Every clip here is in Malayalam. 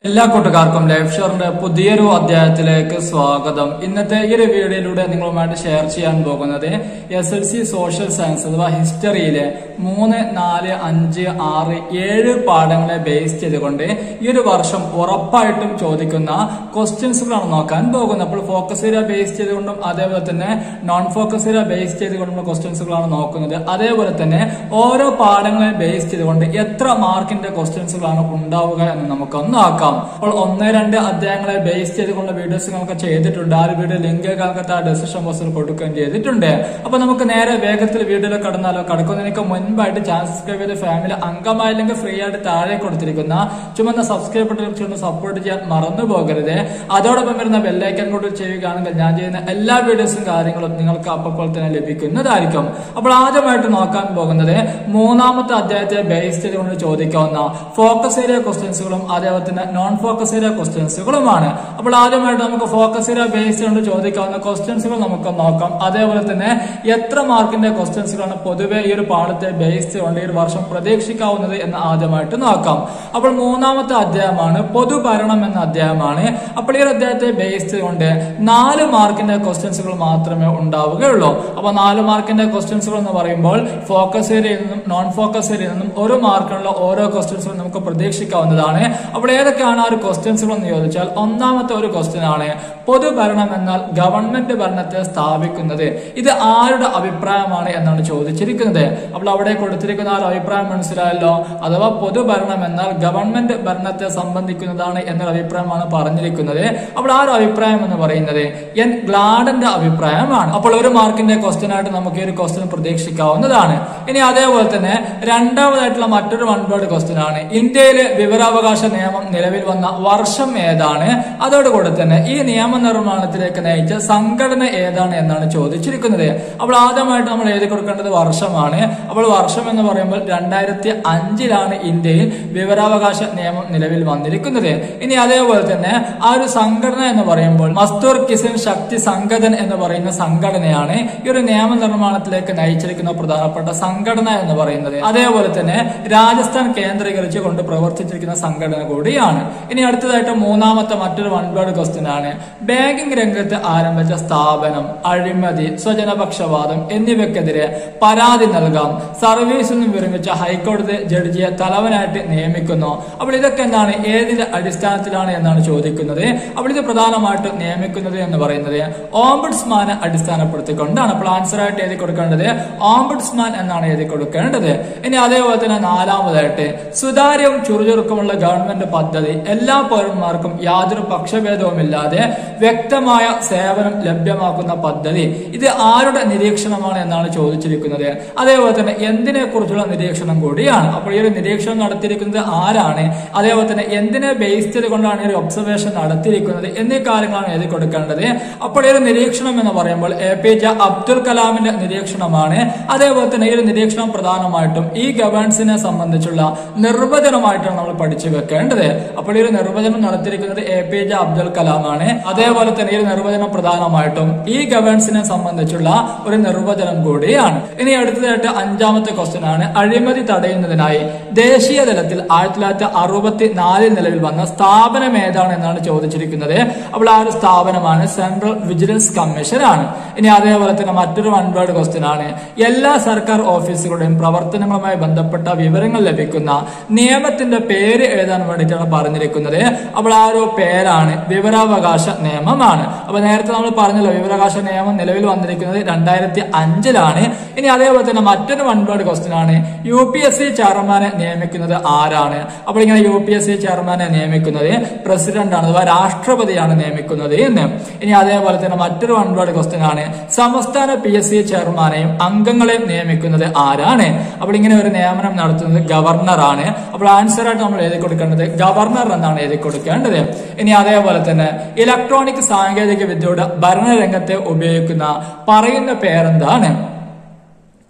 എല്ലാ കൂട്ടുകാർക്കും ലൈഫ് ഷെയറിന്റെ പുതിയൊരു അധ്യായത്തിലേക്ക് സ്വാഗതം ഇന്നത്തെ ഈ ഒരു വീഡിയോയിലൂടെ നിങ്ങളുമായിട്ട് ഷെയർ ചെയ്യാൻ പോകുന്നത് S L C social science അഥവാ ഹിസ്റ്ററിയിലെ മൂന്ന് നാല് അഞ്ച് ആറ് ഏഴ് പാഠങ്ങളെ ബേസ് ചെയ്തുകൊണ്ട് ഈ ഒരു വർഷം ഉറപ്പായിട്ടും ചോദിക്കുന്ന ക്വസ്റ്റ്യൻസുകളാണ് നോക്കാൻ പോകുന്നത് അപ്പോൾ ഫോക്കസ് ഏരിയ ബേസ് ചെയ്തുകൊണ്ടും അതേപോലെ തന്നെ നോൺ ഫോക്കസ് ഏരിയ ബേസ് ചെയ്തുകൊണ്ടുള്ള ക്വസ്റ്റ്യൻസുകളാണ് നോക്കുന്നത് അതേപോലെ തന്നെ ഓരോ പാഠങ്ങളെ ബേസ് ചെയ്തുകൊണ്ട് എത്ര മാർക്കിന്റെ ക്വസ്റ്റ്യൻസുകളാണ് ഉണ്ടാവുക എന്ന് നമുക്കൊന്ന് നോക്കാം അപ്പോൾ ഒന്ന് രണ്ട് അധ്യായങ്ങളെ ബേസ് ചെയ്തുകൊണ്ട് വീഡിയോസ് നിങ്ങൾക്ക് ചെയ്തിട്ടുണ്ട് ആ ഒരു വീഡിയോ ലിങ്ക് കാലത്ത് ആ ഡിസിഷൻ ബോക്സിൽ കൊടുക്കുകയും ചെയ്തിട്ടുണ്ട് അപ്പൊ നമുക്ക് നേരെ വേഗത്തിൽ വീഡിയോയിൽ കടന്നാലോ കടക്കുന്നതിനൊക്കെ മുൻപായിട്ട് ചാനൽ സബ്സ്ക്രൈബ് ചെയ്ത ഫാമിലി അംഗമായില്ലെങ്കിൽ ഫ്രീ ആയിട്ട് താഴെ കൊടുത്തിരിക്കുന്ന ചുമന്ന സബ്സ്ക്രൈബ് ബട്ടൺ ചുമന്ന് സപ്പോർട്ട് ചെയ്യാൻ മറന്നു പോകരുത് അതോടൊപ്പം വരുന്ന ബെല്ലൈക്കൻ കൂടി ചെയ്യുകയാണെങ്കിൽ ഞാൻ ചെയ്യുന്ന എല്ലാ വീഡിയോസും കാര്യങ്ങളും നിങ്ങൾക്ക് അപ്പോൾ തന്നെ ലഭിക്കുന്നതായിരിക്കും അപ്പോൾ ആദ്യമായിട്ട് നോക്കാൻ പോകുന്നത് മൂന്നാമത്തെ അധ്യായത്തെ ബേസ് ചെയ്തുകൊണ്ട് ചോദിക്കാവുന്ന ഫോക്കസ് ഏരിയ ക്വസ്റ്റ്യൻസുകളും അതേപോലെ തന്നെ നോൺ ഫോക്കസ് ഏരിയ ക്വസ്റ്റ്യൻസുകളുമാണ് അപ്പോൾ ആദ്യമായിട്ട് നമുക്ക് ഫോക്കസ് ഏരിയ ബേസ് ചെയ്തുകൊണ്ട് ചോദിക്കാവുന്ന ക്വസ്റ്റ്യൻസുകൾ നമുക്ക് നോക്കാം അതേപോലെ തന്നെ എത്ര മാർക്കിന്റെ ക്വസ്റ്റ്യൻസുകളാണ് പൊതുവെ ഈ ഒരു പാഠത്തെ ബേസ് ചെയ്തുകൊണ്ട് ഈ ഒരു വർഷം പ്രതീക്ഷിക്കാവുന്നത് എന്ന് ആദ്യമായിട്ട് നോക്കാം അപ്പോൾ മൂന്നാമത്തെ അധ്യായമാണ് പൊതുഭരണം എന്ന അധ്യായമാണ് അപ്പോൾ ഈ ഒരു അധ്യായത്തെ ബേസ് ചെയ്തുകൊണ്ട് നാല് മാർക്കിന്റെ ക്വസ്റ്റ്യൻസുകൾ മാത്രമേ ഉണ്ടാവുകയുള്ളൂ അപ്പോൾ നാല് മാർക്കിന്റെ ക്വസ്റ്റ്യൻസുകൾ എന്ന് പറയുമ്പോൾ ഫോക്കസ് ഏരിയയിൽ നിന്നും നോൺ ഫോക്കസ് ഏരിയയിൽ നിന്നും ഒരു മാർക്കിനുള്ള ഓരോ ക്വസ്റ്റ്യൻസുകൾ നമുക്ക് പ്രതീക്ഷിക്കാവുന്നതാണ് അപ്പോൾ ഏതൊക്കെയാണ് ആ ഒരു ക്വസ്റ്റ്യൻസുകൾ എന്ന് ചോദിച്ചാൽ ഒന്നാമത്തെ ഒരു ക്വസ്റ്റ്യൻ ആണ് പൊതുഭരണം എന്നാൽ ഗവൺമെന്റ് ഭരണത്തെ സ്ഥാപിക്കുന്നത് ഇത് ആരുടെ അഭിപ്രായമാണ് എന്നാണ് ചോദിച്ചിരിക്കുന്നത് അപ്പോൾ അവിടെ കൊടുത്തിരിക്കുന്ന ആ ഒരു അഭിപ്രായം മനസ്സിലായല്ലോ അഥവാ പൊതുഭരണം എന്നാൽ ഗവൺമെന്റ് ഭരണത്തെ സംബന്ധിക്കുന്നതാണ് എന്നൊരു അഭിപ്രായമാണ് പറഞ്ഞിരിക്കുന്നത് അപ്പോൾ ആ ഒരു അഭിപ്രായം എന്ന് പറയുന്നത് എൻ ഗ്ലാഡന്റെ അഭിപ്രായമാണ് അപ്പോൾ ഒരു മാർക്കിന്റെ ക്വസ്റ്റ്യൻ ആയിട്ട് നമുക്ക് ഈ ഒരു ക്വസ്റ്റ്യൻ പ്രതീക്ഷിക്കാവുന്നതാണ് ഇനി അതേപോലെ തന്നെ രണ്ടാമതായിട്ടുള്ള മറ്റൊരു വൺ വേർഡ് ക്വസ്റ്റ്യൻ ആണ് ഇന്ത്യയിലെ വിവരാവകാശ നിയമം നിലവിൽ വന്ന വർഷം ഏതാണ് അതോടുകൂടെ തന്നെ ഈ നിയമനിർമ്മാണത്തിലേക്ക് നയിച്ച സംഘടന ഏതാണ് എന്നാണ് ചോദിച്ചിരിക്കുന്നത് അപ്പോൾ ആദ്യമായിട്ട് നമ്മൾ എഴുതി കൊടുക്കേണ്ടത് വർഷമാണ് അപ്പോൾ വർഷം എന്ന് പറയുമ്പോൾ രണ്ടായിരത്തി അഞ്ചിലാണ് ഇന്ത്യയിൽ വിവരാവകാശ നിയമം നിലവിൽ വന്നിരിക്കുന്നത് ഇനി അതേപോലെ തന്നെ ആ ഒരു സംഘടന എന്ന് പറയുമ്പോൾ മസ്തൂർ കിസൻ ശക്തി സംഘടൻ എന്ന് പറയുന്ന സംഘടനയാണ് ഈ ഒരു നിയമനിർമ്മാണത്തിലേക്ക് നയിച്ചിരിക്കുന്ന പ്രധാനപ്പെട്ട സംഘടന എന്ന് പറയുന്നത് അതേപോലെ തന്നെ രാജസ്ഥാൻ കേന്ദ്രീകരിച്ച് കൊണ്ട് പ്രവർത്തിച്ചിരിക്കുന്ന സംഘടന കൂടിയാണ് ഇനി അടുത്തതായിട്ട് മൂന്നാമത്തെ മറ്റൊരു വൺ വേർഡ് ക്വസ്റ്റ്യൻ ആണ് ബാങ്കിംഗ് രംഗത്ത് ആരംഭിച്ച സ്ഥാപനം അഴിമതി സ്വജനപക്ഷപാതം എന്നിവയ്ക്കെതിരെ പരാതി നൽകാം സർവീസിൽ നിന്നും വിരമിച്ച ഹൈക്കോടതി ജഡ്ജിയെ തലവനായിട്ട് നിയമിക്കുന്നു അപ്പോൾ ഇതൊക്കെ എന്താണ് ഏതിന്റെ അടിസ്ഥാനത്തിലാണ് എന്നാണ് ചോദിക്കുന്നത് അപ്പോൾ ഇത് പ്രധാനമായിട്ട് നിയമിക്കുന്നത് എന്ന് പറയുന്നത് ഓംബുഡ്സ്മാനെ അടിസ്ഥാനപ്പെടുത്തിക്കൊണ്ടാണ് അപ്പോൾ ആൻസർ ആയിട്ട് എഴുതി കൊടുക്കേണ്ടത് ഓംബുഡ്സ്മാൻ എന്നാണ് എഴുതി കൊടുക്കേണ്ടത് ഇനി അതേപോലെ തന്നെ നാലാമതായിട്ട് സുതാര്യവും ചുറുചുറുക്കുമുള്ള ഗവൺമെന്റ് പദ്ധതി എല്ലാ പൗരന്മാർക്കും യാതൊരു പക്ഷഭേദവുമില്ലാതെ വ്യക്തമായ സേവനം ലഭ്യമാക്കുന്ന പദ്ധതി ഇത് ആരുടെ നിരീക്ഷണമാണ് എന്നാണ് ചോദിച്ചിരിക്കുന്നത് അതേപോലെ തന്നെ എന്തിനെ കുറിച്ചുള്ള നിരീക്ഷണം കൂടിയാണ് അപ്പോൾ ഈ ഒരു നിരീക്ഷണം നടത്തിയിരിക്കുന്നത് ആരാണ് അതേപോലെ തന്നെ എന്തിനെ ബേസ് ചെയ്തുകൊണ്ടാണ് ഈ ഒരു ഒബ്സർവേഷൻ നടത്തിയിരിക്കുന്നത് എന്നീ കാര്യങ്ങളാണ് എഴുതി കൊടുക്കേണ്ടത് അപ്പോൾ ഈ ഒരു നിരീക്ഷണം എന്ന് പറയുമ്പോൾ എ പി ജെ അബ്ദുൽ കലാമിന്റെ നിരീക്ഷണമാണ് അതേപോലെ തന്നെ ഈ ഒരു നിരീക്ഷണം പ്രധാനമായിട്ടും ഈ ഗവേൺസിനെ സംബന്ധിച്ചുള്ള നിർവചനമായിട്ടാണ് നമ്മൾ പഠിച്ചു വെക്കേണ്ടത് അപ്പോൾ ഈ ഒരു നിർവചനം നടത്തിയിരിക്കുന്നത് എ പി ജെ അബ്ദുൽ കലാമാണ് അതേപോലെ തന്നെ ഈ ഒരു നിർവചനം പ്രധാനമായിട്ടും ഈ ഗവേൺസിനെ സംബന്ധിച്ചുള്ള ഒരു നിർവചനം കൂടിയാണ് ഇനി അടുത്തതായിട്ട് അഞ്ചാമത്തെ ക്വസ്റ്റ്യൻ ആണ് അഴിമതി തടയുന്നതിനായി ദേശീയ തലത്തിൽ ആയിരത്തി തൊള്ളായിരത്തി അറുപത്തി നാലിൽ നിലവിൽ വന്ന സ്ഥാപനം ഏതാണ് എന്നാണ് ചോദിച്ചിരിക്കുന്നത് അപ്പോൾ ആ ഒരു സ്ഥാപനമാണ് സെൻട്രൽ വിജിലൻസ് കമ്മീഷൻ ആണ് ഇനി അതേപോലെ തന്നെ മറ്റൊരു വൺ വേർഡ് ക്വസ്റ്റ്യൻ ആണ് എല്ലാ സർക്കാർ ഓഫീസുകളുടെയും പ്രവർത്തനങ്ങളുമായി ബന്ധപ്പെട്ട വിവരങ്ങൾ ലഭിക്കുന്ന നിയമത്തിന്റെ പേര് എഴുതാൻ വേണ്ടിയിട്ടാണ് പറഞ്ഞിരിക്കുന്നത് അപ്പോൾ ആ ഒരു പേരാണ് വിവരാവകാശ നിയമമാണ് അപ്പൊ നേരത്തെ നമ്മൾ പറഞ്ഞല്ലോ വിവരാവകാശ നിയമം നിലവിൽ വന്നിരിക്കുന്നത് രണ്ടായിരത്തി അഞ്ചിലാണ് ഇനി അതേപോലെ തന്നെ മറ്റൊരു വൺ വേർഡ് ക്വസ്റ്റ്യൻ ആണ് യു പി എസ് സി ചെയർമാനെ നിയമിക്കുന്നത് ആരാണ് അപ്പോൾ ഇങ്ങനെ യു പി എസ് സി ചെയർമാനെ നിയമിക്കുന്നത് പ്രസിഡന്റ് ആണ് അഥവാ രാഷ്ട്രപതിയാണ് നിയമിക്കുന്നത് എന്ന് ഇനി അതേപോലെ തന്നെ മറ്റൊരു വൺ വേർഡ് ക്വസ്റ്റ്യൻ ആണ് സംസ്ഥാന പി എസ് സി ചെയർമാനെയും അംഗങ്ങളെയും നിയമിക്കുന്നത് ആരാണ് അപ്പോൾ ഇങ്ങനെ ഒരു നിയമനം നടത്തുന്നത് ഗവർണറാണ് അപ്പോൾ ആൻസർ ആയിട്ട് നമ്മൾ എഴുതി കൊടുക്കേണ്ടത് ഗവർണർ എന്നാണ് എഴുതി കൊടുക്കേണ്ടത് ഇനി അതേപോലെ തന്നെ ഇലക്ട്രോണിക് സാങ്കേതിക വിദ്യയുടെ ഭരണരംഗത്തെ ഉപയോഗിക്കുന്ന പറയുന്ന പേരെന്താണ്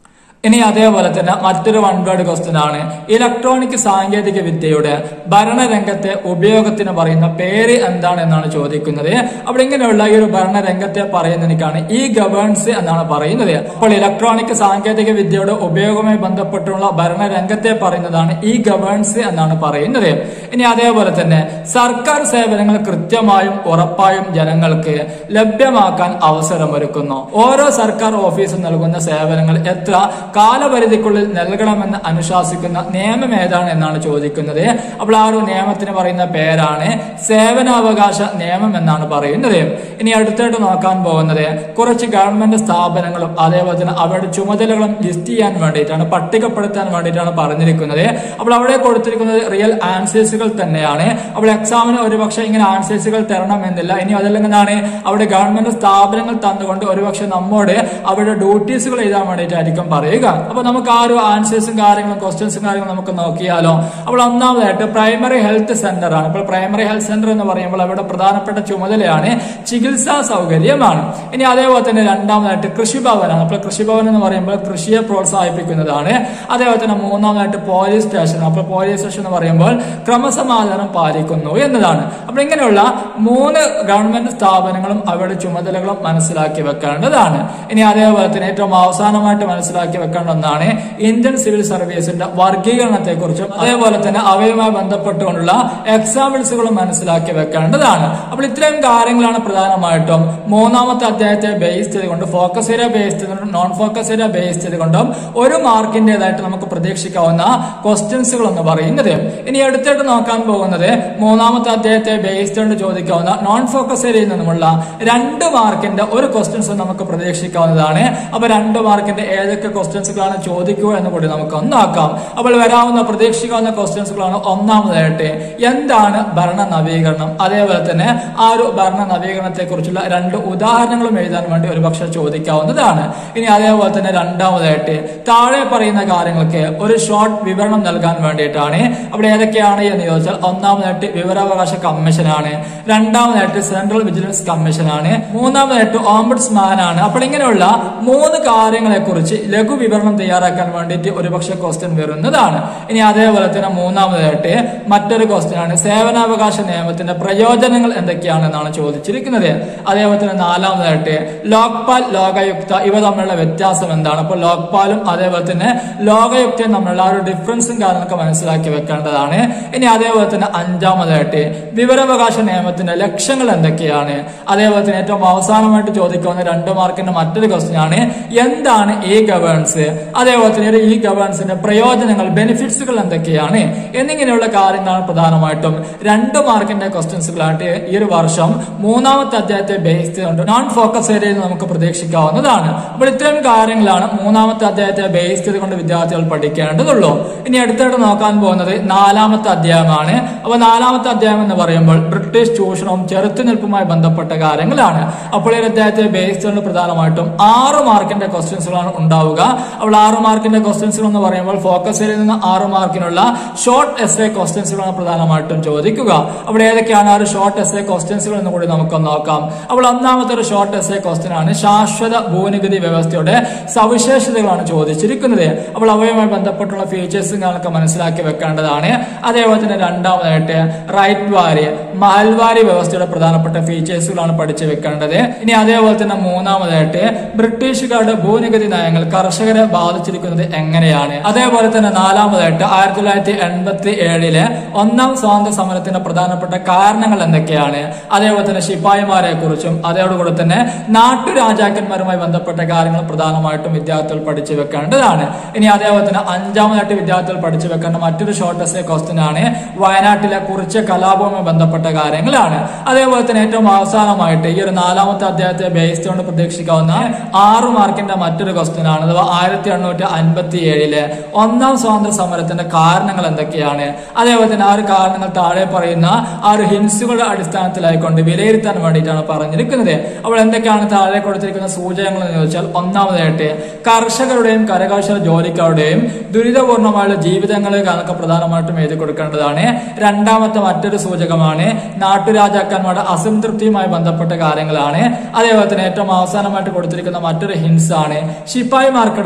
ഇനി അതേപോലെ തന്നെ മറ്റൊരു വൺ വേർഡ് ക്വസ്റ്റ്യൻ ആണ് ഇലക്ട്രോണിക് സാങ്കേതിക വിദ്യയുടെ ഭരണരംഗത്തെ ഉപയോഗത്തിന് പറയുന്ന പേര് എന്താണ് എന്നാണ് ചോദിക്കുന്നത് അവിടെ ഇങ്ങനെയുള്ള ഈ ഒരു ഭരണരംഗത്തെ പറയുന്നതിനാണ് ഈ ഗവേൺസ് എന്നാണ് പറയുന്നത് അപ്പോൾ ഇലക്ട്രോണിക് സാങ്കേതിക വിദ്യയുടെ ഉപയോഗവുമായി ബന്ധപ്പെട്ടുള്ള ഭരണരംഗത്തെ പറയുന്നതാണ് ഈ ഗവേൺസ് എന്നാണ് പറയുന്നത് ഇനി അതേപോലെ തന്നെ സർക്കാർ സേവനങ്ങൾ കൃത്യമായും ഉറപ്പായും ജനങ്ങൾക്ക് ലഭ്യമാക്കാൻ അവസരമൊരുക്കുന്നു ഓരോ സർക്കാർ ഓഫീസും നൽകുന്ന സേവനങ്ങൾ എത്ര കാലപരിധിക്കുള്ളിൽ നൽകണമെന്ന് അനുശാസിക്കുന്ന നിയമം ഏതാണ് എന്നാണ് ചോദിക്കുന്നത് അപ്പോൾ ആ ഒരു നിയമത്തിന് പറയുന്ന പേരാണ് സേവനാവകാശ നിയമം എന്നാണ് പറയുന്നത് ഇനി അടുത്തായിട്ട് നോക്കാൻ പോകുന്നത് കുറച്ച് ഗവൺമെന്റ് സ്ഥാപനങ്ങളും അതേപോലെ തന്നെ അവരുടെ ചുമതലകളും ലിസ്റ്റ് ചെയ്യാൻ വേണ്ടിയിട്ടാണ് പട്ടികപ്പെടുത്താൻ വേണ്ടിയിട്ടാണ് പറഞ്ഞിരിക്കുന്നത് അപ്പോൾ അവിടെ കൊടുത്തിരിക്കുന്നത് റിയൽ ആൻസേഴ്സുകൾ തന്നെയാണ് അപ്പോൾ എക്സാമിന് ഒരുപക്ഷെ ഇങ്ങനെ ആൻസേഴ്സുകൾ തരണം എന്നില്ല ഇനി അതല്ലെങ്കിൽ എന്താണ് അവിടെ ഗവൺമെന്റ് സ്ഥാപനങ്ങൾ തന്നുകൊണ്ട് ഒരുപക്ഷെ നമ്മോട് അവരുടെ ഡ്യൂട്ടീസുകൾ എഴുതാൻ വേണ്ടിയിട്ടായിരിക്കും പറയുക അപ്പൊ നമുക്ക് ആ ഒരു ആൻസേഴ്സും കാര്യങ്ങളും ക്വസ്റ്റ്യൻസും കാര്യങ്ങളും നമുക്ക് നോക്കിയാലോ അപ്പോൾ ഒന്നാമതായിട്ട് പ്രൈമറി ഹെൽത്ത് സെന്റർ ആണ് ഇപ്പോൾ പ്രൈമറി ഹെൽത്ത് സെന്റർ എന്ന് പറയുമ്പോൾ അവരുടെ പ്രധാനപ്പെട്ട ചുമതലയാണ് ചികിത്സാ സൗകര്യമാണ് ഇനി അതേപോലെ തന്നെ രണ്ടാമതായിട്ട് കൃഷിഭവനാണ് അപ്പോൾ കൃഷിഭവൻ എന്ന് പറയുമ്പോൾ കൃഷിയെ പ്രോത്സാഹിപ്പിക്കുന്നതാണ് അതേപോലെ തന്നെ മൂന്നാമതായിട്ട് പോലീസ് സ്റ്റേഷൻ അപ്പോൾ പോലീസ് സ്റ്റേഷൻ എന്ന് പറയുമ്പോൾ ക്രമസമാധാനം പാലിക്കുന്നു എന്നതാണ് അപ്പോൾ ഇങ്ങനെയുള്ള മൂന്ന് ഗവൺമെന്റ് സ്ഥാപനങ്ങളും അവരുടെ ചുമതലകളും മനസ്സിലാക്കി വെക്കേണ്ടതാണ് ഇനി അതേപോലെ തന്നെ ഏറ്റവും അവസാനമായിട്ട് മനസ്സിലാക്കി വെക്കേണ്ട ഒന്നാണ് ഇന്ത്യൻ സിവിൽ സർവീസിന്റെ വർഗീകരണത്തെ കുറിച്ചും അതേപോലെ തന്നെ അവയുമായി ബന്ധപ്പെട്ടുകൊണ്ടുള്ള എക്സാമ്പിൾസുകളും മനസ്സിലാക്കി വെക്കേണ്ടതാണ് അപ്പോൾ ഇത്രയും കാര്യങ്ങളാണ് പ്രധാനമായിട്ടും മൂന്നാമത്തെ അധ്യായത്തെ ബേസ് ചെയ്തുകൊണ്ട് ഫോക്കസ് ഏരിയ ബേസ് ചെയ്തുകൊണ്ടും നോൺ ഫോക്കസ് ഏരിയ ബേസ് ചെയ്തുകൊണ്ടും ഒരു മാർക്കിന്റേതായിട്ട് നമുക്ക് പ്രതീക്ഷിക്കാവുന്ന ക്വസ്റ്റ്യൻസുകൾ എന്ന് പറയുന്നത് ഇനി അടുത്തായിട്ട് നോക്കാൻ പോകുന്നത് മൂന്നാമത്തെ അധ്യായത്തെ ബേസ് ചെയ്തുകൊണ്ട് ചോദിക്കാവുന്ന നോൺ ഫോക്കസ് ഏരിയയിൽ നിന്നുമുള്ള രണ്ട് മാർക്കിന്റെ ഒരു ക്വസ്റ്റ്യൻസ് നമുക്ക് പ്രതീക്ഷിക്കാവുന്നതാണ് അപ്പൊ രണ്ട് മാർക്കിന്റെ ഏതൊക്കെ ക്വസ്റ്റ്യൻസുകളാണ് ചോദിക്കുക എന്ന് കൂടി നമുക്ക് ഒന്ന് നോക്കാം അപ്പോൾ വരാവുന്ന പ്രതീക്ഷിക്കാവുന്ന ക്വസ്റ്റ്യൻസുകളാണ് ഒന്നാമതായിട്ട് എന്താണ് ഭരണ നവീകരണം അതേപോലെ തന്നെ ആ ഒരു ഭരണ നവീകരണത്തെ കുറിച്ചുള്ള രണ്ട് ഉദാഹരണങ്ങളും എഴുതാൻ വേണ്ടി ഒരുപക്ഷെ ചോദിക്കാവുന്നതാണ് ഇനി അതേപോലെ തന്നെ രണ്ടാമതായിട്ട് താഴെ പറയുന്ന കാര്യങ്ങൾക്ക് ഒരു ഷോർട്ട് വിവരണം നൽകാൻ വേണ്ടിയിട്ടാണ് അവിടെ ഏതൊക്കെയാണ് എന്ന് ചോദിച്ചാൽ ഒന്നാമതായിട്ട് വിവരാവകാശ കമ്മീഷനാണ് രണ്ടാമതായിട്ട് സെൻട്രൽ വിജിലൻസ് കമ്മീഷനാണ് മൂന്നാമതായിട്ട് ഓംബുഡ്സ്മാൻ ആണ് അപ്പോൾ ഇങ്ങനെയുള്ള മൂന്ന് കാര്യങ്ങളെ കുറിച്ച് ലഘു വിവരണം തയ്യാറാക്കാൻ വേണ്ടിയിട്ട് ഒരുപക്ഷെ ക്വസ്റ്റ്യൻ വരുന്നതാണ് ഇനി അതേപോലെ തന്നെ മൂന്നാമതായിട്ട് മറ്റൊരു ക്വസ്റ്റ്യൻ ആണ് സേവനാവകാശ നിയമത്തിന്റെ പ്രയോജനങ്ങൾ എന്തൊക്കെയാണെന്നാണ് ചോദിച്ചിരിക്കുന്നത് അതേപോലെ തന്നെ നാലാമതായിട്ട് ലോക്പാൽ ലോകയുക്ത ഇവ തമ്മിലുള്ള വ്യത്യാസം എന്താണ് അപ്പോൾ ലോക്പാലും അതേപോലെ തന്നെ ലോകയുക്തയും തമ്മിലുള്ള ആ ഒരു ഡിഫറൻസും കാര്യങ്ങളൊക്കെ മനസ്സിലാക്കി വെക്കേണ്ടതാണ് ഇനി അതേപോലെ തന്നെ അഞ്ചാമതായിട്ട് വിവരാവകാശ നിയമത്തിന്റെ ലക്ഷ്യങ്ങൾ എന്തൊക്കെയാണ് അതേപോലെ തന്നെ ഏറ്റവും അവസാനമായിട്ട് ചോദിക്കാവുന്ന രണ്ട് മാർക്കിന്റെ മറ്റൊരു ക്വസ്റ്റ്യൻ ആണ് എന്താണ് ഈ ഗവേൺസ് അതേപോലെ തന്നെ ഒരു ഈ ഗവേൺസിന്റെ പ്രയോജനങ്ങൾ ബെനിഫിറ്റ്സുകൾ എന്തൊക്കെയാണ് എന്നിങ്ങനെയുള്ള കാര്യങ്ങളാണ് പ്രധാനമായിട്ടും രണ്ട് മാർക്കിന്റെ ക്വസ്റ്റ്യൻസുകളായിട്ട് ഈ ഒരു വർഷം മൂന്നാമത്തെ അധ്യായത്തെ ബേസ് ചെയ്തുകൊണ്ട് നോൺ ഫോക്കസ് ഏരിയയിൽ നമുക്ക് പ്രതീക്ഷിക്കാവുന്നതാണ് അപ്പോൾ ഇത്തരം കാര്യങ്ങളാണ് മൂന്നാമത്തെ അധ്യായത്തെ ബേസ് ചെയ്തുകൊണ്ട് വിദ്യാർത്ഥികൾ പഠിക്കേണ്ടതുള്ളൂ ഇനി അടുത്തായിട്ട് നോക്കാൻ പോകുന്നത് നാലാമത്തെ അധ്യായമാണ് അപ്പോൾ നാലാമത്തെ അധ്യായം എന്ന് പറയുമ്പോൾ ബ്രിട്ടീഷ് ചൂഷണവും ചെറുത്തുനിൽപ്പുമായി ബന്ധപ്പെട്ട കാര്യങ്ങളാണ് അപ്പോൾ ഈ ഒരു അധ്യായത്തെ ബേസ് ചെയ്തുകൊണ്ട് പ്രധാനമായിട്ടും ആറ് മാർക്കിന്റെ ക്വസ്റ്റ്യൻസുകളാണ് ഉണ്ടാവുക അപ്പോൾ ആറ് മാർക്കിന്റെ ക്വസ്റ്റ്യൻസുകൾ എന്ന് പറയുമ്പോൾ ഫോക്കസ് ഏരിയയിൽ നിന്ന് ആറ് മാർക്കിനുള്ള ഷോർട്ട് എസ് എ ക്വസ്റ്റ്യൻസുകളാണ് പ്രധാനമായിട്ടും ചോദിക്കുക അവിടെ ഏതൊക്കെയാണ് ആ ഒരു ഷോർട്ട് എസ് എ ക്വസ്റ്റ്യൻസുകൾ എന്ന് കൂടി നമുക്ക് നോക്കാം അപ്പോൾ ഒന്നാമത്തെ ഒരു ഷോർട്ട് എസ് എ ക്വസ്റ്റ്യൻ ആണ് ശാശ്വത ഭൂനികുതി വ്യവസ്ഥയുടെ സവിശേഷതകളാണ് ചോദിച്ചിരിക്കുന്നത് അപ്പോൾ അവയുമായി ബന്ധപ്പെട്ടുള്ള ഫീച്ചേഴ്സും കാര്യങ്ങളൊക്കെ മനസ്സിലാക്കി വെക്കേണ്ടതാണ് അതേപോലെ തന്നെ രണ്ടാമതായിട്ട് റൈറ്റ് വാരി മഹൽവാരി വ്യവസ്ഥയുടെ പ്രധാനപ്പെട്ട ഫീച്ചേഴ്സുകളാണ് പഠിച്ചു വെക്കേണ്ടത് ഇനി അതേപോലെ തന്നെ മൂന്നാമതായിട്ട് ബ്രിട്ടീഷുകാരുടെ ഭൂനികുതി നയങ്ങൾ കർഷകരെ ബാധിച്ചിരിക്കുന്നത് എങ്ങനെയാണ് അതേപോലെ തന്നെ നാലാമതായിട്ട് ആയിരത്തി തൊള്ളായിരത്തി എൺപത്തി ഏഴിലെ ഒന്നാം സ്വാതന്ത്ര്യ സമരത്തിന്റെ പ്രധാനപ്പെട്ട കാരണങ്ങൾ എന്തൊക്കെയാണ് അതേപോലെ തന്നെ ശിപ്പായിമാരെ കുറിച്ചും അതോടുകൂടെ തന്നെ നാട്ടുരാജാക്കന്മാരുമായി ബന്ധപ്പെട്ട കാര്യങ്ങൾ പ്രധാനമായിട്ടും വിദ്യാർത്ഥികൾ പഠിച്ചു വെക്കേണ്ടതാണ് ഇനി അതേപോലെ തന്നെ അഞ്ചാമതായിട്ട് വിദ്യാർത്ഥികൾ പഠിച്ചു വെക്കേണ്ട മറ്റൊരു ഷോർട്ട് എസ് ക്വസ്റ്റ്യൻ ആണ് വയനാട്ടിലെ കുറിച്ച് കലാപവുമായി ബന്ധപ്പെട്ട കാര്യങ്ങളാണ് അതേപോലെ തന്നെ ഏറ്റവും അവസാനമായിട്ട് ഈ ഒരു നാലാമത്തെ അധ്യായത്തെ ബേസ് കൊണ്ട് പ്രതീക്ഷിക്കാവുന്ന ആറ് മാർക്കിന്റെ മറ്റൊരു ക്വസ്റ്റ്യൻ ആണ് അഥവാ ആയിരത്തി എണ്ണൂറ്റി അൻപത്തി ഏഴിലെ ഒന്നാം സ്വാതന്ത്ര്യ സമരത്തിന്റെ കാരണങ്ങൾ എന്തൊക്കെയാണ് അതേപോലെ തന്നെ ആ ഒരു കാരണങ്ങൾ താഴെ പറയുന്ന ആ ഒരു ഹിൻസുകളുടെ അടിസ്ഥാനത്തിലായിക്കൊണ്ട് വിലയിരുത്താൻ വേണ്ടിയിട്ടാണ് പറഞ്ഞിരിക്കുന്നത് അപ്പോൾ എന്തൊക്കെയാണ് താഴെ കൊടുത്തിരിക്കുന്ന സൂചകങ്ങൾ എന്ന് ചോദിച്ചാൽ ഒന്നാമതായിട്ട് കർഷകരുടെയും കരകൗശല ജോലിക്കാരുടെയും ദുരിതപൂർണമായുള്ള ജീവിതങ്ങളെ കണക്ക് പ്രധാനമായിട്ടും എഴുതി കൊടുക്കേണ്ടതാണ് രണ്ടാമത്തെ മറ്റൊരു സൂചകമാണ് നാട്ടുരാജാക്കന്മാരുടെ അസംതൃപ്തിയുമായി ബന്ധപ്പെട്ട കാര്യങ്ങളാണ് അതേപോലെ തന്നെ ഏറ്റവും അവസാനമായിട്ട് കൊടുത്തിരിക്കുന്ന മറ്റൊരു ഹിൻസ് ആണ് ശിപ്പായിമാർക്കിടയിൽ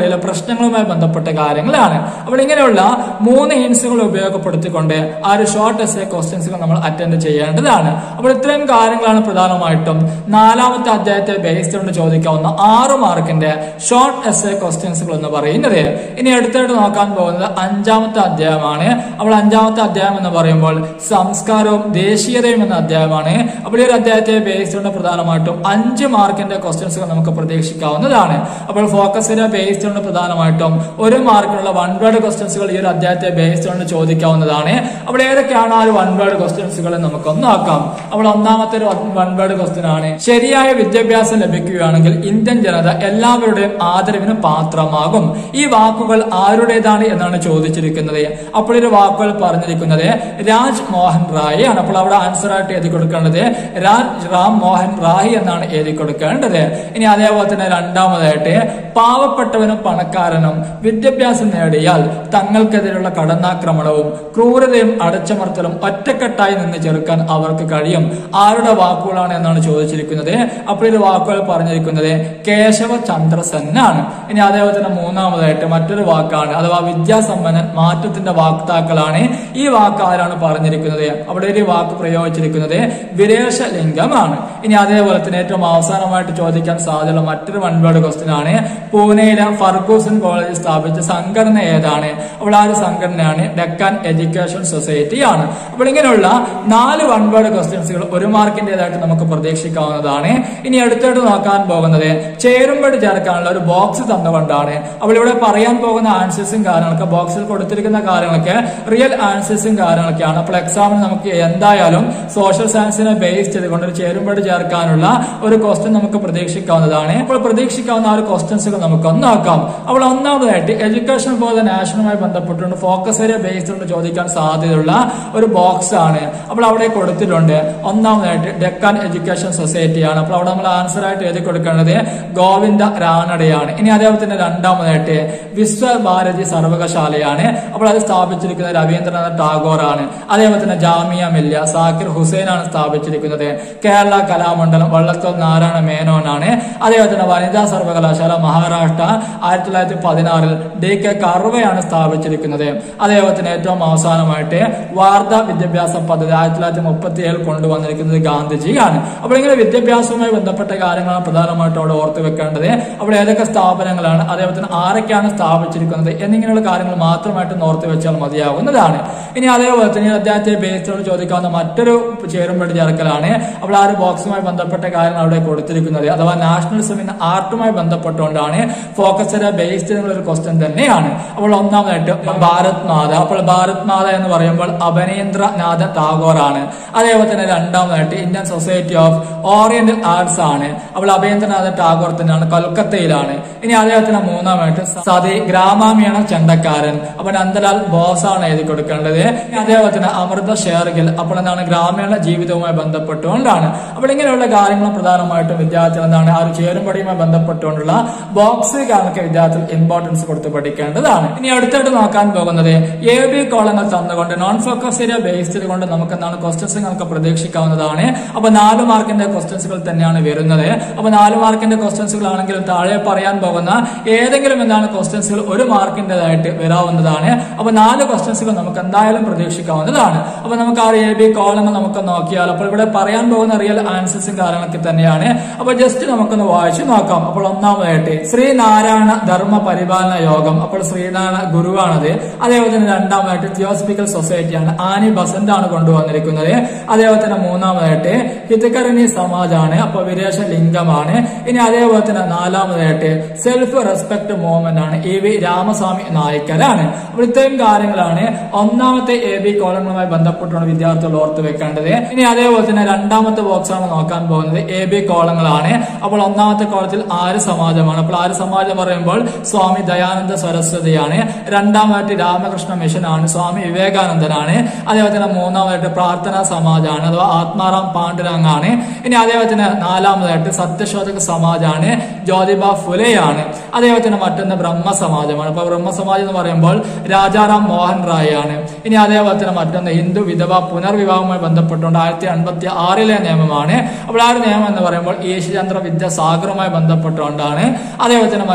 മേഖലയിലെ പ്രശ്നങ്ങളുമായി ബന്ധപ്പെട്ട കാര്യങ്ങളാണ് അപ്പോൾ ഇങ്ങനെയുള്ള മൂന്ന് ഹിൻസുകൾ ഉപയോഗപ്പെടുത്തിക്കൊണ്ട് ആ ഒരു ഷോർട്ട് എസ് എ ക്വസ്റ്റ്യൻസുകൾ നമ്മൾ അറ്റൻഡ് ചെയ്യേണ്ടതാണ് അപ്പോൾ ഇത്രയും കാര്യങ്ങളാണ് പ്രധാനമായിട്ടും നാലാമത്തെ അധ്യായത്തെ ബേസ് കൊണ്ട് ചോദിക്കാവുന്ന ആറ് മാർക്കിന്റെ ഷോർട്ട് എസ് എ ക്വസ്റ്റ്യൻസുകൾ എന്ന് പറയുന്നത് ഇനി അടുത്തായിട്ട് നോക്കാൻ പോകുന്നത് അഞ്ചാമത്തെ അധ്യായമാണ് അപ്പോൾ അഞ്ചാമത്തെ അധ്യായം എന്ന് പറയുമ്പോൾ സംസ്കാരവും ദേശീയതയും എന്ന അധ്യായമാണ് അപ്പോൾ ഈ ഒരു അധ്യായത്തെ ബേസ് കൊണ്ട് പ്രധാനമായിട്ടും അഞ്ച് മാർക്കിന്റെ ക്വസ്റ്റ്യൻസുകൾ നമുക്ക് പ്രതീക്ഷിക്കാവുന്നതാണ് അപ്പോൾ ഫോക്കസ് ഏരിയ ബേസ് കൊണ്ട് പ്രധാനമായിട്ടും ഒരു മാർക്കിനുള്ള വൺ വേർഡ് ക്വസ്റ്റ്യൻസുകൾ ഈ ഒരു അധ്യായത്തെ ബേസ് കൊണ്ട് ചോദിക്കാവുന്നതാണ് അപ്പോൾ ഏതൊക്കെയാണ് ആ ഒരു വൺ വേർഡ് ക്വസ്റ്റ്യൻസുകൾ നമുക്കൊന്ന് നോക്കാം അപ്പോൾ ഒന്നാമത്തെ ഒരു വൺ വേർഡ് ക്വസ്റ്റ്യൻ ആണ് ശരിയായ വിദ്യാഭ്യാസം ലഭിക്കുകയാണെങ്കിൽ ഇന്ത്യൻ ജനത എല്ലാവരുടെയും ആദരവിന് പാത്രമാകും ഈ വാക്കുകൾ ആരുടേതാണ് എന്നാണ് ചോദിച്ചിരിക്കുന്നത് അപ്പോൾ ഒരു വാക്കുകൾ പറഞ്ഞിരിക്കുന്നത് രാജ് മോഹൻ റായി ആണ് അപ്പോൾ അവിടെ ആൻസർ ആയിട്ട് എഴുതി കൊടുക്കേണ്ടത് രാജ് റാം മോഹൻ റായി എന്നാണ് എഴുതി കൊടുക്കേണ്ടത് ഇനി അതേപോലെ തന്നെ രണ്ടാമതായിട്ട് പാവപ്പെട്ടവനും പണക്കാരനും വിദ്യാഭ്യാസം നേടിയാൽ തങ്ങൾക്കെതിരെയുള്ള കടന്നാക്രമണവും ക്രൂരതയും അടച്ചമർത്തലും ഒറ്റക്കെട്ടായി നിന്ന് ചെറുക്കാൻ അവർക്ക് കഴിയും ആരുടെ വാക്കുകളാണ് എന്നാണ് ചോദിച്ചിരിക്കുന്നത് അപ്പോൾ ഇത് വാക്കുകൾ പറഞ്ഞിരിക്കുന്നത് കേശവ ചന്ദ്രസെന്നാണ് ഇനി അതേപോലെ തന്നെ മൂന്നാമതായിട്ട് മറ്റൊരു വാക്കാണ് അഥവാ വിദ്യാസമ്പന്നൻ മാറ്റത്തിന്റെ വാക്താക്കളാണ് ഈ വാക്ക് ആരാണ് പറഞ്ഞിരിക്കുന്നത് അവിടെ ഒരു വാക്ക് പ്രയോഗിച്ചിരിക്കുന്നത് വിരേശ ലിംഗമാണ് ഇനി അതേപോലെ തന്നെ ഏറ്റവും അവസാനമായിട്ട് ചോദിക്കാൻ സാധ്യതയുള്ള മറ്റൊരു വൺ വേർഡ് ക്വസ്റ്റ്യൻ ആണ് പൂനെയിലെ ഫർഗൂസൺ കോളേജ് സ്ഥാപിച്ച സംഘടന ഏതാണ് അപ്പോൾ ആ ഒരു സംഘടനയാണ് ഡെക്കാൻ എഡ്യൂക്കേഷൻ സൊസൈറ്റി ആണ് അപ്പോൾ ഇങ്ങനെയുള്ള നാല് വൺ വേർഡ് ക്വസ്റ്റ്യൻസുകൾ ഒരു മാർക്കിന്റേതായിട്ട് നമുക്ക് പ്രതീക്ഷിക്കാവുന്നതാണ് ഇനി അടുത്തായിട്ട് നോക്കാൻ പോകുന്നത് ചേരുമ്പടി ചേർക്കാനുള്ള ഒരു ബോക്സ് തന്നുകൊണ്ടാണ് അപ്പോൾ ഇവിടെ പറയാൻ പോകുന്ന ആൻസേഴ്സും കാര്യങ്ങളൊക്കെ ബോക്സിൽ കൊടുത്തിരിക്കുന്ന കാര്യങ്ങളൊക്കെ റിയൽ ആൻസേഴ്സും കാര്യങ്ങളൊക്കെയാണ് അപ്പോൾ എക്സാമിന് നമുക്ക് എന്തായാലും സോഷ്യൽ സയൻസിനെ ബേസ് ചെയ്തുകൊണ്ട് ഒരു ചേരുമ്പടി ചേർക്കാനുള്ള ഒരു ക്വസ്റ്റ്യൻ നമുക്ക് പ്രതീക്ഷിക്കാവുന്നതാണ് അപ്പോൾ പ്രതീക്ഷിക്കാവുന്ന ആ ഒരു ക്വസ്റ്റ്യൻസുകൾ നമുക്ക് ഒന്ന് നോക്കാം അപ്പോൾ ഒന്നാമതായിട്ട് എഡ്യൂക്കേഷൻ ഫോർ ദ നാഷനുമായി ബന്ധപ്പെട്ടുകൊണ്ട് ഫോക്കസ് ഏരിയ ബേസ്ഡ് കൊണ്ട് ചോദിക്കാൻ സാധ്യതയുള്ള ഒരു ബോക്സ് ആണ് അപ്പോൾ അവിടെ കൊടുത്തിട്ടുണ്ട് ഒന്നാമതായിട്ട് ഡെക്കാൻ എഡ്യൂക്കേഷൻ സൊസൈറ്റി ആണ് അപ്പോൾ അവിടെ നമ്മൾ ആൻസർ ആയിട്ട് എഴുതി കൊടുക്കേണ്ടത് ഗോവിന്ദ രാനടയാണ് ഇനി അതേപോലെ തന്നെ രണ്ടാമതായിട്ട് വിശ്വഭാരതി സർവകശാലയാണ് അപ്പോൾ അത് സ്ഥാപിച്ചിരിക്കുന്നത് രവീന്ദ്രനാഥ് ടാഗോർ ആണ് അതേപോലെ തന്നെ ജാമിയ മില്യ സാക്കിർ ഹുസൈൻ ആണ് സ്ഥാപിച്ചിരിക്കുന്നത് കേരള കലാമണ്ഡലം വള്ളത്തോൾ നാരായണ മേനോനാണ് അതേപോലെ തന്നെ വനിതാ സർവകലാശാല മഹാരാഷ്ട്ര ആയിരത്തി തൊള്ളായിരത്തി പതിനാറിൽ ഡി കെ കർവയാണ് സ്ഥാപിച്ചിരിക്കുന്നത് അതേപോലെ തന്നെ ഏറ്റവും അവസാനമായിട്ട് വാർത്താ വിദ്യാഭ്യാസ പദ്ധതി ആയിരത്തി തൊള്ളായിരത്തി മുപ്പത്തി ഏഴിൽ കൊണ്ടുവന്നിരിക്കുന്നത് ഗാന്ധിജിയാണ് അപ്പോൾ ഇങ്ങനെ വിദ്യാഭ്യാസവുമായി ബന്ധപ്പെട്ട കാര്യങ്ങളാണ് പ്രധാനമായിട്ടും അവിടെ ഓർത്തു വെക്കേണ്ടത് അവിടെ ഏതൊക്കെ സ്ഥാപനങ്ങളാണ് അതേപോലെ തന്നെ ആരൊക്കെയാണ് സ്ഥാപിച്ചിരിക്കുന്നത് എന്നിങ്ങനെയുള്ള കാര്യങ്ങൾ മാത്രമായിട്ട് ഓർത്ത് വെച്ചാൽ മതിയാവുന്നതാണ് ഇനി അതേപോലെ തന്നെ ഈ അദ്ദേഹത്തെ ബേസിനോട് ചോദിക്കാവുന്ന മറ്റൊരു ചേരുമ്പടി ചേർക്കലാണ് അപ്പോൾ ആ ഒരു ബോക്സുമായി ബന്ധപ്പെട്ട കാര്യങ്ങൾ അവിടെ കൊടുത്തിരിക്കുന്നത് അഥവാ നാഷണലിസം ഇൻ ആർട്ടുമായി ബന്ധപ്പെട്ടുകൊണ്ടാണ് ഫോക്കസ് ഏരിയ ബേസ്ഡ് എന്നുള്ള ഒരു ക്വസ്റ്റ്യൻ തന്നെയാണ് അപ്പോൾ ഒന്നാമതായിട്ട് ഭാരത് മാത അപ്പോൾ ഭാരത് മാത എന്ന് പറയുമ്പോൾ അഭിനേന്ദ്രനാഥ ടാഗോർ ആണ് അതേപോലെ തന്നെ രണ്ടാമതായിട്ട് Indian society of oriental arts ആണ് അപ്പോൾ അഭേന്ദ്രനാഥ ടാഗോർ തന്നെയാണ് കൊൽക്കത്തയിലാണ് ഇനി അതേപോലെ മൂന്നാമായിട്ട് സതി ഗ്രാമാമീണ ചെണ്ടക്കാരൻ അപ്പോൾ നന്ദലാൽ ബോസ് ആണ് എഴുതി കൊടുക്കേണ്ടത് ഇനി അതേപോലെ തന്നെ അമൃത ഷേർഗിൽ അപ്പോൾ എന്താണ് ഗ്രാമീണ ജീവിതവുമായി ബന്ധപ്പെട്ടുകൊണ്ടാണ് അപ്പോൾ ഇങ്ങനെയുള്ള കാര്യങ്ങളും പ്രധാനമായിട്ടും വിദ്യാർത്ഥികൾ എന്താണ് ആ ഒരു ചേരുംപടിയുമായി ബന്ധപ്പെട്ടുകൊണ്ടുള്ള ബോക്സ് കാരണമൊക്കെ വിദ്യാർത്ഥികൾ ഇമ്പോർട്ടൻസ് കൊടുത്ത് പഠിക്കേണ്ടതാണ് ഇനി അടുത്തായിട്ട് നോക്കാൻ പോകുന്നത് എ ബി കോളങ്ങൾ തന്നുകൊണ്ട് നോൺ ഫോക്കസ് ഏരിയ ബേസ് ചെയ്തുകൊണ്ട് നമുക്ക് എന്താണ് ക്വസ്റ്റ്യൻസ് നമുക്ക് പ്രതീക്ഷിക്കാവുന്നതാണ് അപ്പൊ നാല് മാർക്കിന്റെ ക്വസ്റ്റ്യൻസുകൾ തന്നെയാണ് വരുന്നത് അപ്പൊ നാല് മാർക്കിന്റെ ക്വസ്റ്റ്യൻസുകൾ ആണെങ്കിലും താഴെ പറയാൻ പോകുന്ന ഏതെങ്കിലും എന്താണ് ക്വസ്റ്റ്യൻസുകൾ ഒരു മാർക്കിന്റേതായിട്ട് വരാവുന്നതാണ് അപ്പൊ നാല് ക്വസ്റ്റ്യൻസുകൾ നമുക്ക് എന്തായാലും പ്രതീക്ഷിക്കാവുന്നതാണ് അപ്പൊ നമുക്ക് ആ എ ബി കോളങ്ങൾ നമുക്ക് നോക്കിയാൽ അപ്പോൾ ഇവിടെ പറയാൻ പോകുന്ന റിയൽ ആൻസേഴ്സും കാര്യങ്ങളൊക്കെ തന്നെയാണ് അപ്പൊ ജസ്റ്റ് നമുക്കൊന്ന് വായിച്ചു നോക്കാം അപ്പോൾ ഒന്നാമതായിട്ട് ശ്രീനാരായണ ധർമ്മ പരിപാലന യോഗം അപ്പോൾ ശ്രീനാരായണ ഗുരുവാണത് അതേപോലെ തന്നെ രണ്ടാമതായിട്ട് തിയോസഫിക്കൽ സൊസൈറ്റിയാണ് ആനി ബസന്റ് ആണ് കൊണ്ടുവന്നിരിക്കുന്നത് അതേപോലെ തന്നെ മൂന്നാമതായിട്ട് ഹിതകരണി സമാജാണ് അപ്പൊ വിരേശ ലിംഗമാണ് ഇനി അതേപോലെ തന്നെ നാലാമതായിട്ട് സെൽഫ് റെസ്പെക്ട് മൂവ്മെന്റ് ആണ് എ വി രാമസ്വാമി നായ്ക്കരാണ് അപ്പോൾ ഇത്രയും കാര്യങ്ങളാണ് ഒന്നാമത്തെ എ ബി കോളങ്ങളുമായി ബന്ധപ്പെട്ടുകൊണ്ട് വിദ്യാർത്ഥികൾ ഓർത്ത് വെക്കേണ്ടത് ഇനി അതേപോലെ തന്നെ രണ്ടാമത്തെ ബോക്സ് ആണ് നോക്കാൻ പോകുന്നത് എ ബി കോളങ്ങളാണ് അപ്പോൾ ഒന്നാമത്തെ കോളത്തിൽ ആര് സമാജമാണ് അപ്പോൾ ആര് സമാജം പറയുമ്പോൾ സ്വാമി ദയാനന്ദ സരസ്വതിയാണ് രണ്ടാമതായിട്ട് രാമകൃഷ്ണ മിഷനാണ് സ്വാമി വിവേകാനന്ദനാണ് അതേപോലെ തന്നെ മൂന്നാമതായിട്ട് പ്രാർത്ഥനാ സമാജാണ് അഥവാ ആത്മാറാം പാണ്ഡുരംഗാണ് ഇനി അതേപോലെ തന്നെ നാലാമതായിട്ട് സത്യശോധക സമാജാണ് ജ്യോതിബ ഫുലെയാണ് അതേപോലെ തന്നെ മറ്റൊന്ന് ബ്രഹ്മ സമാജമാണ് അപ്പൊ ബ്രഹ്മ സമാജം എന്ന് പറയുമ്പോൾ രാജാറാം മോഹൻ റായ് ആണ് ഇനി അതേപോലെ തന്നെ മറ്റൊന്ന് ഹിന്ദു വിധവ പുനർവിവാഹവുമായി ബന്ധപ്പെട്ടുകൊണ്ട് ആയിരത്തി എൺപത്തി ആറിലെ നിയമമാണ് അപ്പോൾ ആ ഒരു നിയമം എന്ന് പറയുമ്പോൾ ഈശ്വരചന്ദ്ര വിദ്യാസാഗറുമായി ബന്ധപ്പെട്ടുകൊണ്ടാണ് അതേപോലെ തന്നെ മറ്റൊന്ന്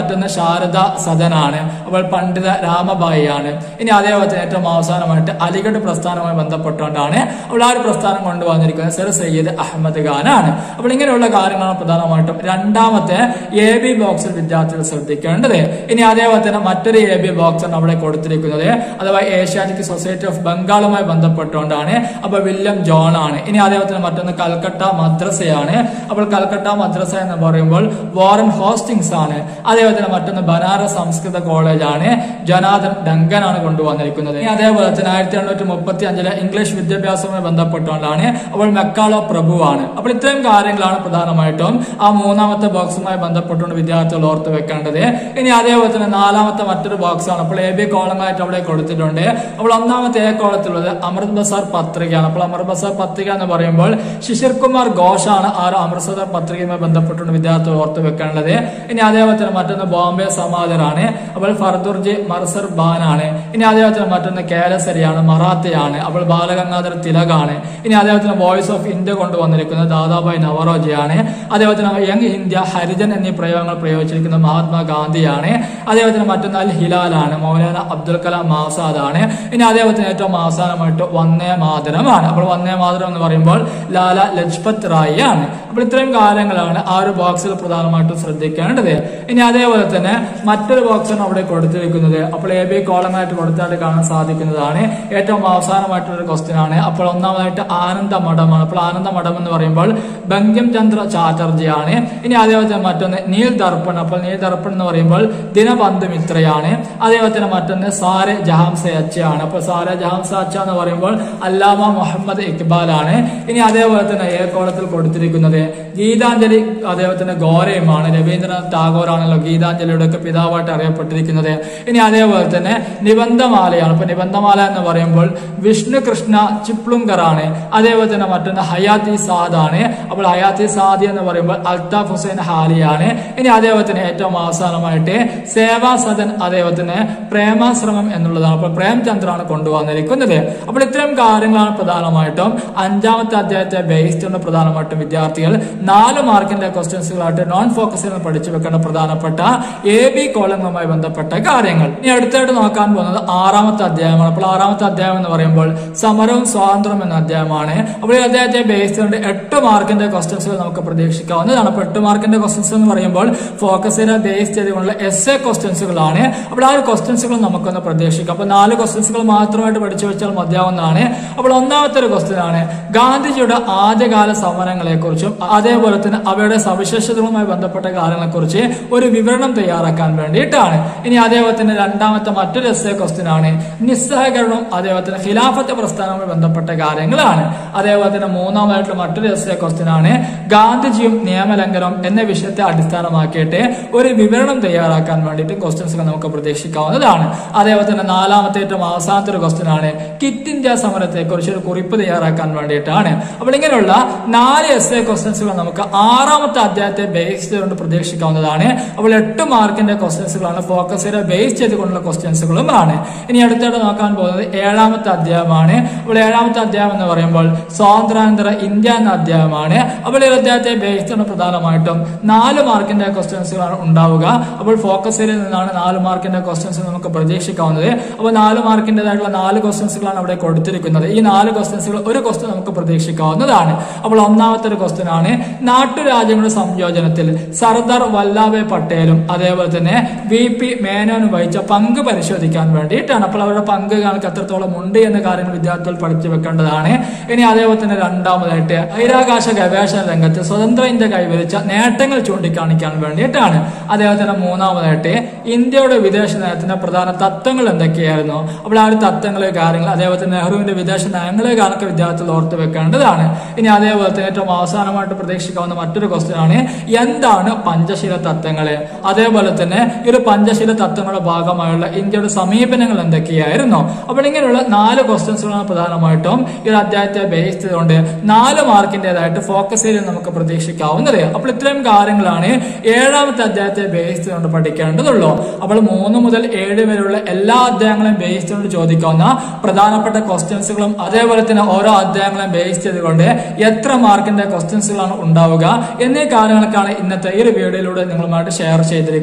ശാരദ സദനാണ് അപ്പോൾ പണ്ഡിത രാമബായി ആണ് ഇനി അതേപോലെ തന്നെ ഏറ്റവും അവസാനമായിട്ട് അലിഗഡ് പ്രസ്ഥാനവുമായി ബന്ധപ്പെട്ടുകൊണ്ടാണ് അപ്പോൾ ആ ഒരു പ്രസ്ഥാനം കൊണ്ടുവന്നിരിക്കുന്നത് സർ സയ്യിദ് അഹമ്മദ് ഖാനാണ് അപ്പോൾ ഇങ്ങനെയുള്ള കാര്യങ്ങളാണ് പ്രധാനമായിട്ടും രണ്ടാമത്തെ എ ബി ബോക്സിൽ വിദ്യാർത്ഥികൾ ശ്രദ്ധിക്കേണ്ടത് ഇനി അതേപോലെ തന്നെ മറ്റൊരു എ ബി ബോക്സ് ആണ് അവിടെ കൊടുത്തിരിക്കുന്നത് അഥവാ ഏഷ്യാറ്റിക് സൊസൈറ്റി ഓഫ് ബംഗാളുമായി ബന്ധപ്പെട്ടുകൊണ്ടാണ് അപ്പൊ വില്യം ജോൺ ആണ് ഇനി അതേപോലെ തന്നെ മറ്റൊന്ന് കൽക്കട്ട മദ്രസയാണ് അപ്പോൾ കൽക്കട്ട മദ്രസ എന്ന് പറയുമ്പോൾ വാറൻ ഹോസ്റ്റിംഗ്സ് ആണ് അതേപോലെ തന്നെ മറ്റൊന്ന് ബനാറസ് സംസ്കൃത കോളേജ് ആണ് ജനാദൻ ഡങ്കൻ ആണ് കൊണ്ടുവന്നിരിക്കുന്നത് ഇനി അതേപോലെ തന്നെ ആയിരത്തി എണ്ണൂറ്റി മുപ്പത്തി അഞ്ചിലെ ഇംഗ്ലീഷ് വിദ്യാഭ്യാസവുമായി ബന്ധപ്പെട്ടുകൊണ്ടാണ് അപ്പോൾ മെക്കാളോ പ്രഭുവാണ് അപ്പോൾ ഇത്രയും കാര്യങ്ങളാണ് പ്രധാനമായിട്ടും ആ മൂന്നാമത്തെ ബോക്സുമായി ബന്ധപ്പെട്ടുകൊണ്ട് വിദ്യാർത്ഥികൾ ഓർത്ത് വെക്കേണ്ടത് ഇനി അതേപോലെ തന്നെ നാലാമത്തെ മറ്റൊരു ബോക്സ് ആണ് അപ്പോൾ എ ബി കോളമായിട്ട് അവിടെ കൊടുത്തിട്ടുണ്ട് അപ്പോൾ ഒന്നാമത്തെ എ കോളത്തിലുള്ളത് അമൃത് ബസാർ പത്രികയാണ് അപ്പോൾ അമൃത് ബസാർ പത്രിക എന്ന് പറയുമ്പോൾ ശിശിർ കുമാർ ഘോഷാണ് ആ ഒരു അമൃത്സർ പത്രികയുമായി ബന്ധപ്പെട്ടുകൊണ്ട് വിദ്യാർത്ഥികൾ ഓർത്ത് വെക്കേണ്ടത് ഇനി അതേപോലെ തന്നെ മറ്റൊന്ന് ബോംബെ സമാദറാണ് അപ്പോൾ ഫർദുർജി മർസർ ബാൻ ആണ് ഇനി അതേപോലെ തന്നെ മറ്റൊന്ന് കേലസരിയാണ് മറാത്തയാണ് അപ്പോൾ ബാലഗംഗാധര തിലകാണ് ഇനി അതേപോലെ തന്നെ വോയിസ് ഓഫ് ഇന്ത്യ കൊണ്ടുവന്നിരിക്കുന്നത് ദാദാഭായ് നവറോജിയാണ് അതേപോലെ തന്നെ യങ് ഇന്ത്യ ഹരിജൻ എന്നീ പ്രയോഗങ്ങൾ പ്രയോഗിച്ചിരിക്കുന്നത് മഹാത്മാഗാന്ധിയാണ് അതേപോലെ തന്നെ മറ്റൊന്ന് അൽ ഹിലാലാണ് മൗലാന അബ്ദുൽ കലാം ആസാദ് ആണ് ഇനി അതേപോലെ തന്നെ ഏറ്റവും അവസാനമായിട്ട് വന്ദേ മാതരമാണ് അപ്പോൾ വന്ദേ മാതരം എന്ന് പറയുമ്പോൾ ലാല ലജ്പത് റായി ആണ് അപ്പോൾ ഇത്രയും കാര്യങ്ങളാണ് ആ ഒരു ബോക്സിൽ പ്രധാനമായിട്ടും ശ്രദ്ധിക്കേണ്ടത് ഇനി അതേപോലെ തന്നെ മറ്റൊരു ബോക്സാണ് അവിടെ കൊടുത്തിരിക്കുന്നത് അപ്പോൾ എ ബി കോളമായിട്ട് കൊടുത്തായിട്ട് കാണാൻ സാധിക്കുന്നതാണ് ഏറ്റവും അവസാനമായിട്ടുള്ള ഒരു ക്വസ്റ്റ്യൻ ആണ് അപ്പോൾ ഒന്നാമതായിട്ട് ആനന്ദ മഠമാണ് അപ്പോൾ ആനന്ദ മഠം എന്ന് പറയുമ്പോൾ ബങ്കിം ചന്ദ്ര ചാറ്റർജി ആണ് ഇനി അതേപോലെ തന്നെ മറ്റൊന്ന് നീൽ ദർപ്പൺ അപ്പോൾ നീൽ ദർപ്പൺ എന്ന് പറയുമ്പോൾ ദിനബന്ധു മിത്രയാണ് അതേപോലെ തന്നെ മറ്റൊന്ന് സാരെ ജഹാംസ അച്ചയാണ് അപ്പോൾ സാരെ ജഹാംസ അച്ച എന്ന് പറയുമ്പോൾ അല്ലാമ മുഹമ്മദ് ഇക്ബാൽ ആണ് ഇനി അതേപോലെ തന്നെ എ കോളത്തിൽ കൊടുത്തിരിക്കുന്നത് ഗീതാഞ്ജലി അതേപോലെ തന്നെ ഗോരയുമാണ് രവീന്ദ്രനാഥ് ടാഗോർ ആണല്ലോ ഗീതാഞ്ജലിയുടെ ഒക്കെ പിതാവായിട്ട് അറിയപ്പെട്ടിരിക്കുന്നത് ഇനി അതേപോലെ തന്നെ നിബന്ധമാലയാണ് ഇപ്പൊ നിബന്ധമാല എന്ന് പറയുമ്പോൾ വിഷ്ണു കൃഷ്ണ ചിപ്ലുങ്കർ ആണ് അതേപോലെ തന്നെ മറ്റൊന്ന് ഹയാത്തി സാദ് ആണ് അപ്പോൾ ഹയാത്തി സാദി എന്ന് പറയുമ്പോൾ അൽതാഫ് ഹുസൈൻ ഹാലിയാണ് ഇനി അതേപോലെ തന്നെ ഏറ്റവും അവസാനമായിട്ട് സേവാ സദൻ അതേപോലെ തന്നെ പ്രേമാശ്രമം എന്നുള്ളതാണ് അപ്പോൾ പ്രേംചന്ദ്രാണ് കൊണ്ടുവന്നിരിക്കുന്നത് അപ്പോൾ ഇത്തരം കാര്യങ്ങളാണ് പ്രധാനമായിട്ടും അഞ്ചാമത്തെ അധ്യായത്തെ ബേസ് ചെയ്യുന്ന പ്രധാനമായിട്ടും വിദ്യാർത്ഥികൾ നാല് മാർക്കിന്റെ ക്വസ്റ്റ്യൻസുകളായിട്ട് നോൺ ഫോക്കസിൽ പഠിച്ചു വെക്കേണ്ട പ്രധാനപ്പെട്ട എ ബി കോളങ്ങളുമായി ബന്ധപ്പെട്ട കാര്യങ്ങൾ ഇനി അടുത്തായിട്ട് നോക്കാൻ പോകുന്നത് ആറാമത്തെ അധ്യായമാണ് അപ്പോൾ ആറാമത്തെ അധ്യായം എന്ന് പറയുമ്പോൾ സമരവും സ്വാതന്ത്ര്യം എന്ന അധ്യായമാണ് അപ്പോൾ ഈ അധ്യായത്തെ ബേസ് ചെയ്തുകൊണ്ട് എട്ട് മാർക്കിന്റെ ക്വസ്റ്റ്യൻസുകൾ നമുക്ക് പ്രതീക്ഷിക്കാവുന്നതാണ് അപ്പോൾ എട്ട് മാർക്കിന്റെ ക്വസ്റ്റ്യൻസ് എന്ന് പറയുമ്പോൾ ഫോക്കസിനെ ബേസ് ചെയ്തുകൊണ്ടുള്ള എസ് എ ക്വസ്റ്റ്യൻസുകളാണ് അപ്പോൾ ആ ഒരു ക്വസ്റ്റ്യൻസുകൾ നമുക്കൊന്ന് പ്രതീക്ഷിക്കാം അപ്പോൾ നാല് ക്വസ്റ്റ്യൻസുകൾ മാത്രമായിട്ട് പഠിച്ചു വെച്ചാൽ മതിയാവുന്നതാണ് അപ്പോൾ ഒന്നാമത്തെ ഒരു ക്വസ്റ്റ്യൻ ആണ് ഗാന്ധിജിയുടെ ആദ്യകാല സമരങ്ങളെ കുറിച്ചും അതേപോലെ തന്നെ അവയുടെ സവിശേഷതകളുമായി ബന്ധപ്പെട്ട കാര്യങ്ങളെക്കുറിച്ച് ഒരു വിവരണം തയ്യാറാക്കാൻ വേണ്ടിയിട്ടാണ് ഇനി അതേപോലെ തന്നെ രണ്ടാമത്തെ മറ്റൊരു എസ് എ ക്വസ്റ്റ്യൻ ആണ് നിസ്സഹകരണവും അതേപോലെ തന്നെ ഖിലാഫത്ത് പ്രസ്ഥാനവുമായി ബന്ധപ്പെട്ട കാര്യങ്ങളാണ് അതേപോലെ തന്നെ മൂന്നാമതായിട്ടുള്ള മറ്റൊരു എസ് എ ക്വസ്റ്റ്യൻ ആണ് ഗാന്ധിജിയും നിയമലംഘനവും എന്ന വിഷയത്തെ അടിസ്ഥാനമാക്കിയിട്ട് ഒരു വിവരണം തയ്യാറാക്കാൻ വേണ്ടിയിട്ട് ക്വസ്റ്റ്യൻസുകൾ നമുക്ക് പ്രതീക്ഷിക്കാവുന്നതാണ് അതേപോലെ തന്നെ നാലാമത്തെ ഏറ്റവും അവസാനത്തെ ഒരു ക്വസ്റ്റ്യൻ ആണ് കിറ്റ് ഇന്ത്യ സമരത്തെ കുറിച്ച് ഒരു കുറിപ്പ് തയ്യാറാക്കാൻ വേണ്ടിയിട്ടാണ് അപ്പോൾ ഇങ്ങനെയുള്ള നാല് എസ് എ ക്വസ്റ്റ്യൻസുകൾ നമുക്ക് ആറാമത്തെ അധ്യായത്തെ ബേസ് ചെയ്തുകൊണ്ട് പ്രതീക്ഷിക്കാവുന്നതാണ് അപ്പോൾ എട്ട് മാർക്കിന്റെ ക്വസ്റ്റ്യൻസുകളാണ് ഫോക്കസ് ചെയ്ത് ബേസ് ചെയ്തുകൊണ്ടുള്ള ക്വസ്റ്റ്യൻസുകളും ആണ് ഇനി അടുത്തായിട്ട് നോക്കാൻ പോകുന്നത് ഏഴാമത്തെ അധ്യായമാണ് അപ്പോൾ ഏഴാമത്തെ അധ്യായം എന്ന് പറയുമ്പോൾ സ്വാതന്ത്ര്യാനന്തര ഇന്ത്യ എന്ന അധ്യായമാണ് അപ്പോൾ ഈ അധ്യായത്തെ ബേസ് ചെയ്തുകൊണ്ട് പ്രധാനമായിട്ടും നാല് മാർക്കിന്റെ ക്വസ്റ്റ്യൻസുകളാണ് ഉണ്ടാവുക അപ്പോൾ ഫോക്കസ് ഏരിയയിൽ നിന്നാണ് നാല് മാർക്കിന്റെ ക്വസ്റ്റ്യൻസ് നമുക്ക് പ്രതീക്ഷിക്കാവുന്നത് അപ്പോൾ നാല് മാർക്കിൻ്റെതായിട്ടുള്ള നാല് ക്വസ്റ്റ്യൻസുകളാണ് അവിടെ കൊടുത്തിരിക്കുന്നത് ഈ നാല് ക്വസ്റ്റ്യൻസുകൾ ഒരു ക്വസ്റ്റ്യൻ നമുക്ക് പ്രതീക്ഷിക്കാവുന്നതാണ് അപ്പോൾ ഒന്നാമത്തെ ഒരു ക്വസ്റ്റ്യൻ ആണ് നാട്ടുരാജ്യങ്ങളുടെ സംയോജനത്തിൽ സർദാർ വല്ലഭായ് പട്ടേലും അതേപോലെ തന്നെ വി പി മേനോനും വഹിച്ച പങ്ക് പരിശോധിക്കാൻ വേണ്ടിയിട്ടാണ് അപ്പോൾ അവരുടെ പങ്ക് ഞങ്ങൾക്ക് എത്രത്തോളം ഉണ്ട് എന്ന കാര്യങ്ങൾ വിദ്യാർത്ഥികൾ പഠിച്ചു വെക്കേണ്ടതാണ് ഇനി അതേപോലെ തന്നെ രണ്ടാമതായിട്ട് ബഹിരാകാശ ഗവേഷണ രംഗത്ത് സ്വതന്ത്ര ഇന്ത്യ കൈവരിച്ച നേട്ടങ്ങൾ ചൂണ്ടിക്കാണിക്കാൻ വേണ്ടിയിട്ടാണ് അതേപോലെ തന്നെ മൂന്നാമതായിട്ട് ഇന്ത്യയുടെ വിദേശ നയത്തിന്റെ പ്രധാന തത്വങ്ങൾ എന്തൊക്കെയായിരുന്നു അപ്പോൾ ആ ഒരു തത്വങ്ങളെ കാര്യങ്ങൾ അതേപോലെ തന്നെ നെഹ്റുവിന്റെ വിദേശ നയങ്ങളെ കാര്യങ്ങളൊക്കെ വിദ്യാർത്ഥികൾ ഓർത്ത് വെക്കേണ്ടതാണ് ഇനി അതേപോലെ തന്നെ ഏറ്റവും അവസാനമായിട്ട് പ്രതീക്ഷിക്കാവുന്ന മറ്റൊരു ക്വസ്റ്റ്യൻ ആണ് എന്താണ് പഞ്ചശീല തത്വങ്ങള് അതേപോലെ തന്നെ ഈ ഒരു പഞ്ചശീല തത്വങ്ങളുടെ ഭാഗമായുള്ള ഇന്ത്യയുടെ സമീപനങ്ങൾ എന്തൊക്കെയായിരുന്നു അപ്പോൾ ഇങ്ങനെയുള്ള നാല് ക്വസ്റ്റ്യൻസുകളാണ് പ്രധാനമായിട്ടും ഈ ഒരു അധ്യായത്തെ ബേസ് ചെയ്തുകൊണ്ട് നാല് മാർക്കിന്റേതായിട്ട് ഫോക്കസ് ചെയ്ത് നമുക്ക് പ്രതീക്ഷിക്കാവുന്നത് അപ്പോൾ ഇത്രയും കാര്യങ്ങളാണ് ഏഴാമത്തെ അധ്യായത്തെ ബേസ് ചെയ്തുകൊണ്ട് പഠിക്കേണ്ടതുള്ളൂ അപ്പോൾ മൂന്ന് മുതൽ ഏഴ് വരെയുള്ള എല്ലാ അധ്യായങ്ങളെയും ബേസ് ചെയ്തുകൊണ്ട് ചോദിക്കാവുന്ന പ്രധാനപ്പെട്ട ക്വസ്റ്റ്യൻസുകളും അതേപോലെ തന്നെ ഓരോ അധ്യായങ്ങളെയും ബേസ് ചെയ്തുകൊണ്ട് എത്ര മാർക്കിന്റെ ക്വസ്റ്റ്യൻസുകളാണ് ഉണ്ടാവുക എന്നീ കാര്യങ്ങളൊക്കെയാണ് ഇന്നത്തെ ഈ ഒരു വീഡിയോയിലൂടെ നിങ്ങളുമായിട്ട് ഷെയർ ചെയ്തിരിക്കുന്നത്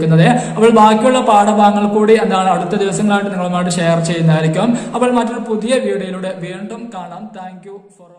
വിചാരിക്കുന്നത് അപ്പോൾ ബാക്കിയുള്ള പാഠഭാഗങ്ങൾ കൂടി എന്താണ് അടുത്ത ദിവസങ്ങളായിട്ട് നിങ്ങളുമായിട്ട് ഷെയർ ചെയ്യുന്നതായിരിക്കും അപ്പോൾ മറ്റൊരു പുതിയ വീഡിയോയിലൂടെ വീണ്ടും കാണാം താങ്ക് യു ഫോർ